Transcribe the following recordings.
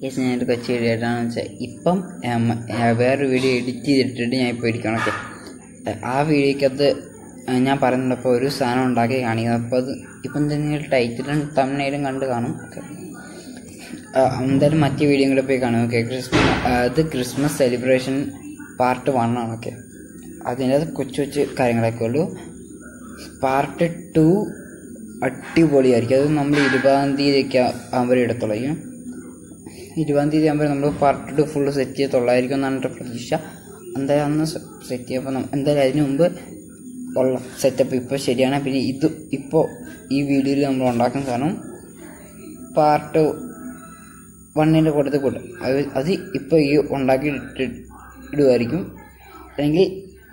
yes ഞാനൊരു കൊച്ചു video ആയിട്ടാണെന്ന് വെച്ചാൽ ഇപ്പം ഉം, ഏർ, വേറൊരു വീഡിയോ എഡിറ്റ് ചെയ്തിട്ടിട്ട് ഞാൻ ഇപ്പോൾ ഇരിക്കണം ഓക്കെ ആ വീഡിയോക്കകത്ത് ഏർ, ഞാൻ പറയുന്നുണ്ടപ്പോൾ ഒരു സാധനം ഉണ്ടാക്കി കാണിക്കുന്നത് അപ്പോൾ അത് ഇപ്പം തന്നെ ടൈറ്റിലും തമിഴിലും കണ്ട് കാണും ഓക്കെ എന്തായാലും മറ്റു വീഡിയോ കൂടെ പോയി കാണും ഓക്കെ ക്രിസ്മസ് അത് ക്രിസ്മസ് സെലിബ്രേഷൻ പാർട്ട് വൺ ആണ് ഓക്കെ അതിൻ്റെ അത് കൊച്ചു കൊച്ചു കാര്യങ്ങളൊക്കെ ഉള്ളൂ പാർട്ട് ടു അടിപൊളിയായിരിക്കും അത് നമ്മൾ ഇരുപതാം തീയതിയൊക്കെ ആകുമ്പോൾ എടുത്തുള്ളൂ ഇരുപതാം തീയതി ആകുമ്പോൾ നമ്മൾ പാർട്ട് ടു ഫുള്ള് സെറ്റ് ചെയ്യത്തുള്ളായിരിക്കും എന്നാണ് എൻ്റെ പ്രതീക്ഷ എന്തായാലും അന്ന് സെറ്റ് ചെയ്യുമ്പോൾ എന്തായാലും അതിന് മുമ്പ് ഉള്ള സെറ്റപ്പ് ഇപ്പോൾ ശരിയാണ് പിന്നെ ഇത് ഇപ്പോൾ ഈ വീഡിയോയിൽ നമ്മൾ ഉണ്ടാക്കുന്ന സാധനം പാർട്ട് വണ്ണിൻ്റെ കൂട്ടത്തിൽ കൂട്ടും അത് അത് ഇപ്പോൾ ഈ ഉണ്ടാക്കി ഇട്ട് ഇടുമായിരിക്കും അല്ലെങ്കിൽ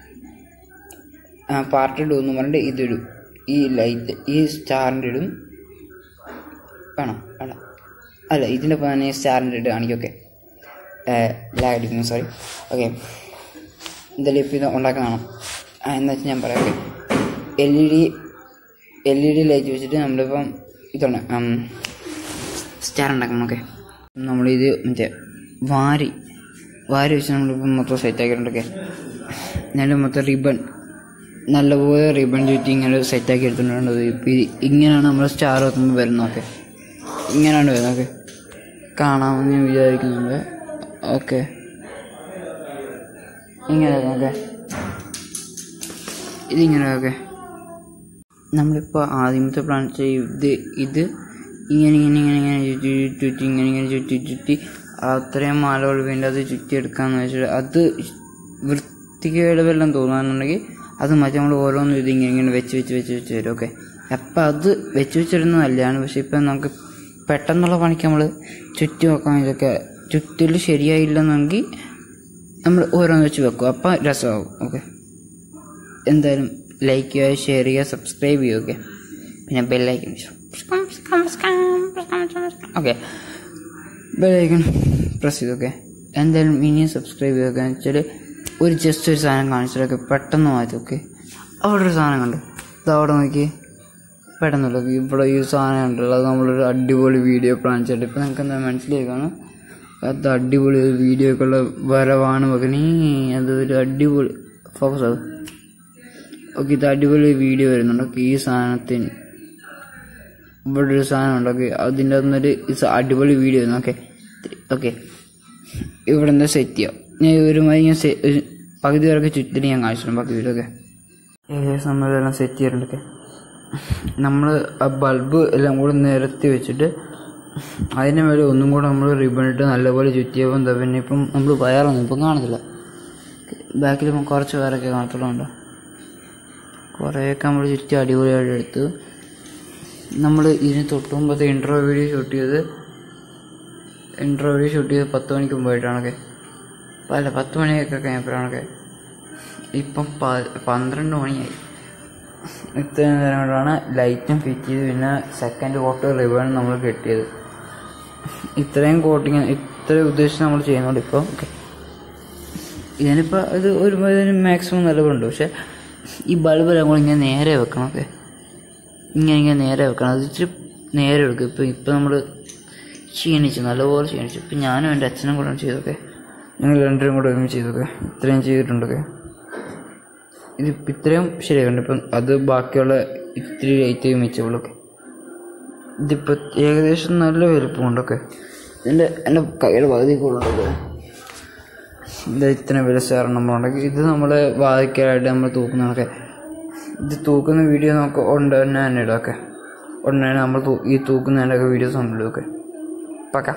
പാർട്ട് ടു എന്ന് പറഞ്ഞിട്ട് ഇതിടും ഈ ലൈറ്റ് ഈ സ്റ്റാറിൻ്റെ ഇടും വേണം വേണം അല്ല ഇതിൻ്റെ ഒപ്പം തന്നെ സ്റ്റാറിൻ്റെ ഇട്ട് കാണിക്കും ഓക്കെ ലാഗടിക്കുന്നു സോറി ഓക്കെ എന്തായാലും ഇപ്പോൾ ഇത് ഉണ്ടാക്കുന്നതാണ് എന്ന് വെച്ചാൽ ഞാൻ പറയാം okay L E D L E D light വെച്ചിട്ട് നമ്മളിപ്പം ഇതാണ് സ്റ്റാർ ഉണ്ടാക്കണം ഓക്കെ നമ്മളിത് മറ്റേ വാരി വാരി വെച്ച് നമ്മളിപ്പം മൊത്തം സെറ്റ് ആക്കിയിട്ടുണ്ടൊക്കെ ഞാൻ മൊത്തം റിബൺ നല്ലപോലെ റിബൺ ചുറ്റി ഇങ്ങനെ സെറ്റാക്കി എടുത്തിട്ടുണ്ട് ഇപ്പം ഇത് ഇങ്ങനെയാണ് നമ്മൾ സ്റ്റാർ വെക്കുമ്പോൾ വരുന്നത് ഓക്കെ ഇങ്ങനെയാണ് വരുന്നത് ഓക്കെ കാണാമെന്ന് ഞാൻ വിചാരിക്കുന്നുണ്ട് ഓക്കെ ഇങ്ങനെ ഓക്കെ ഇതിങ്ങനെ ഓക്കെ നമ്മളിപ്പോൾ ആദ്യമത്തെ പ്ലാൻ ചെയ്ത് ഇത് ഇങ്ങനെ ഇങ്ങനെ ഇങ്ങനെ ഇങ്ങനെ ചുറ്റി ചുറ്റി ഇങ്ങനെ ഇങ്ങനെ ചുറ്റി ചുറ്റി അത്രയും മാലകൾ വേണ്ടി അത് ചുറ്റി എടുക്കാന്ന് വെച്ചിട്ട് അത് വൃത്തികേട് വല്ലതും തോന്നുകയാണെന്നുണ്ടെങ്കിൽ അത് മറ്റേ നമ്മൾ ഓരോന്നും ഇത് ഇങ്ങനെ ഇങ്ങനെ വെച്ച് വെച്ച് വെച്ച് വെച്ച് വരും ഓക്കെ അപ്പം അത് വെച്ച് വെച്ചിരുന്നത് നല്ലതാണ് പക്ഷെ ഇപ്പം നമുക്ക് പെട്ടെന്നുള്ള പണിക്ക് നമ്മൾ ചുറ്റി വെക്കാൻ ഇതൊക്കെ ചുറ്റൽ ശരിയായില്ലെന്നെങ്കിൽ നമ്മൾ ഓരോന്ന് വെച്ച് വെക്കും അപ്പം രസമാകും ഓക്കെ എന്തായാലും ലൈക്ക് ചെയ്യുക ഷെയർ ചെയ്യുക സബ്സ്ക്രൈബ് ചെയ്യുക ഓക്കെ പിന്നെ ബെല്ലൈക്കൺ ഓക്കെ ബെല്ലൈക്കൺ പ്രസ് ചെയ്തു ഓക്കെ എന്തായാലും ഇനിയും സബ്സ്ക്രൈബ് ചെയ്യുക എന്ന് വെച്ചാൽ ഒരു ജസ്റ്റ് ഒരു സാധനം കാണിച്ചിട്ടൊക്കെ പെട്ടെന്ന് മാറ്റി ഓക്കെ അവിടെ ഒരു സാധനം കണ്ടു ഇത് അവിടെ നോക്കി പെട്ടെന്നല്ലോ ഇവിടെ ഈ സാധനം ഉണ്ടല്ലോ അത് നമ്മളൊരു അടിപൊളി വീഡിയോ പ്ലാൻ ചെയ്തിട്ട് ഇപ്പം നിങ്ങൾക്ക് എന്താ മനസ്സിലാക്കാണ് അത് അടിപൊളി ഒരു വീഡിയോ ഒക്കെ ഉള്ള വരവാണ് മകനീ അത് ഒരു അടിപൊളി ഫോക്കസ് ആകും ഓക്കെ ഇത് അടിപൊളി വീഡിയോ വരുന്നുണ്ട് ഓക്കെ ഈ സാധനത്തിന് ഇവിടെ ഒരു സാധനം ഉണ്ട് ഓക്കെ അതിൻ്റെ അകത്തുനിന്നൊരു ഇത് അടിപൊളി വീഡിയോ വരുന്നു ഓക്കെ ഓക്കെ ഇവിടെ എന്താ സെറ്റ് ചെയ്യാം ഞാൻ ഒരുമാതിരി ഞാൻ സെ- ഒരു പകുതി വരെയൊക്കെ ചുറ്റിന് ഞാൻ കാണിച്ചിട്ടുണ്ട് ബാക്കി വീഡിയോ ഒക്കെ ഏകദേശം നമ്മളെല്ലാം സെറ്റ് ചെയ്തിട്ടുണ്ടൊക്കെ നമ്മൾ ആ ബൾബ് എല്ലാം കൂടെ നിരത്തി വെച്ചിട്ട് അതിന് മേലെ ഒന്നും കൂടെ നമ്മൾ റിബൺ ഇട്ട് നല്ലപോലെ ചുറ്റിയപ്പോൾ എന്താ പിന്നെ ഇപ്പം നമ്മൾ വയറൊന്നും ഇപ്പം കാണത്തില്ല ബാക്കിൽ ഇപ്പം കുറച്ച് വയറൊക്കെ കാണത്തുള്ളതുണ്ടോ കുറേയൊക്കെ നമ്മൾ ചുറ്റി അടിപൊളിയായിട്ട് എടുത്തു നമ്മൾ ഇതിന് തൊട്ട് മുമ്പത്തെ ഇൻട്രോ വീഡിയോ ഷൂട്ട് ചെയ്ത് ഇൻട്രോ വീഡിയോ ഷൂട്ട് ചെയ്ത് പത്ത് മണിക്ക് മുമ്പായിട്ടാണൊക്കെ അല്ല പത്ത് മണിയൊക്കെ കഴിഞ്ഞപ്പോഴാണൊക്കെ ഇപ്പം പ- പന്ത്രണ്ട് മണിയായി ഇത്രയും നേരം കൊണ്ടാണ് ലൈറ്റും ഫിറ്റ് ചെയ്ത് പിന്നെ സെക്കൻഡ് കോട്ട് റിബൺ നമ്മൾ കെട്ടിയത് ഇത്രയും കോട്ടിങ് ഇത്രയും ഉദ്ദേശിച്ച് നമ്മൾ ചെയ്യുന്നുണ്ട് ഇപ്പോൾ ഓക്കെ ഇതിനിപ്പോൾ ഇത് ഒരു ഇതിന് മാക്സിമം നിലവുണ്ട് പക്ഷെ ഈ ബൾബ് എല്ലാം കൂടെ ഇങ്ങനെ നേരെ വെക്കണം ഓക്കെ ഇങ്ങനെ ഇങ്ങനെ നേരെ വെക്കണം അത് ഇച്ചിരി നേരെ എടുക്കും ഇപ്പം ഇപ്പം നമ്മൾ ക്ഷീണിച്ചു നല്ലപോലെ ക്ഷീണിച്ചു ഇപ്പം ഞാനും എൻ്റെ അച്ഛനും കൂടെ ചെയ്തൊക്കെ ഞങ്ങൾ രണ്ടുപേരും കൂടെ ഒരുമിച്ച് ചെയ്തൊക്കെ ഇത്രയും ചെയ്തിട്ടുണ്ടൊക്കെ ഇത് ഇപ്പം ഇത്രയും ശരിയാക്കുന്നുണ്ട് ഇപ്പം അത് ബാക്കിയുള്ള ഇത്തിരി ലൈറ്റ് മിച്ചവുള്ളൊക്കെ ഇതിപ്പോൾ ഏകദേശം നല്ല വലുപ്പമുണ്ടൊക്കെ ഇതിൻ്റെ എൻ്റെ കൈയുടെ പകുതി കൂടുതലൊക്കെ ഇത് ഇത്രയും വില ചേർന്ന് നമ്മളുണ്ടെങ്കിൽ ഇത് നമ്മൾ വാദിക്കാനായിട്ട് നമ്മൾ തൂക്കുന്നതൊക്കെ ഇത് തൂക്കുന്ന വീഡിയോ നമുക്ക് ഉണ്ട് തന്നെ തന്നെ ഇടാം ഉടനെ തന്നെ നമ്മൾ തൂ- ഈ തൂക്കുന്നതിൻ്റെയൊക്കെ വീഡിയോസ് ഉണ്ടല്ലോ പക്ക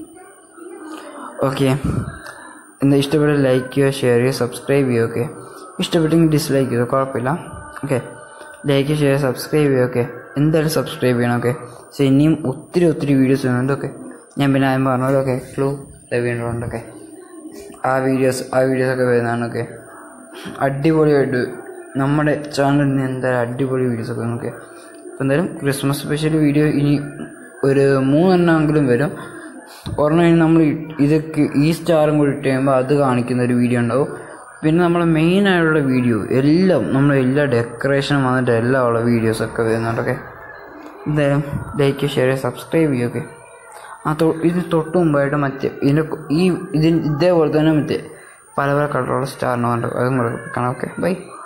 ഓക്കെ എന്താ ഇഷ്ടപ്പെട്ട ലൈക്ക് ചെയ്യുക ഷെയർ ചെയ്യുക സബ്സ്ക്രൈബ് ചെയ്യുക ഓക്കെ ഇഷ്ടപ്പെട്ടെങ്കിൽ ഡിസ്ലൈക്ക് ചെയ്യുക കുഴപ്പമില്ല ഓക്കെ ലൈക്ക് ഷെയർ സബ്സ്ക്രൈബ് ചെയ്യുക ഓക്കെ എന്തായാലും സബ്സ്ക്രൈബ് ചെയ്യണം ഓക്കെ പക്ഷേ ഇനിയും ഒത്തിരി ഒത്തിരി വീഡിയോസ് വരുന്നുണ്ട് ഓക്കെ ഞാൻ പിന്നെ ആദ്യം പറഞ്ഞല്ലോ ഓക്കെ ക്ലൂ വീണ്ടുണ്ടൊക്കെ ആ വീഡിയോസ് ആ വീഡിയോസൊക്കെ വരുന്നതാണ് ഓക്കെ അടിപൊളിയായിട്ട് നമ്മുടെ ചാനലിൽ നിന്ന് എന്തായാലും അടിപൊളി വീഡിയോസൊക്കെ നോക്കെ അപ്പോൾ എന്തായാലും ക്രിസ്മസ് സ്പെഷ്യൽ വീഡിയോ ഇനി ഒരു മൂന്നെണ്ണമെങ്കിലും വരും ഒരെണ്ണം ഇനി നമ്മൾ ഇതൊക്കെ ഈ സ്റ്റാറും കൂടി ഇട്ട് കഴിയുമ്പോൾ അത് കാണിക്കുന്ന ഒരു വീഡിയോ ഉണ്ടാവും പിന്നെ നമ്മളെ മെയിൻ ആയിട്ടുള്ള വീഡിയോ എല്ലാം നമ്മൾ എല്ലാ ഡെക്കറേഷനും വന്നിട്ട് എല്ലാം ഉള്ള വീഡിയോസൊക്കെ വരുന്നുണ്ടൊക്കെ എന്തായാലും ലൈക്ക് ഷെയർ സബ്സ്ക്രൈബ് ചെയ്യുമൊക്കെ ആ തൊ ഇത് തൊട്ട് മുമ്പായിട്ട് മറ്റേ ഇതിൻ്റെ കൊ- ഈ ഇതിന് ഇതേപോലെ തന്നെ മറ്റേ പല പല കളറുള്ള സ്റ്റാറിന് കണ്ടു അതും കൂടെ കാണാം ഓക്കെ ബൈ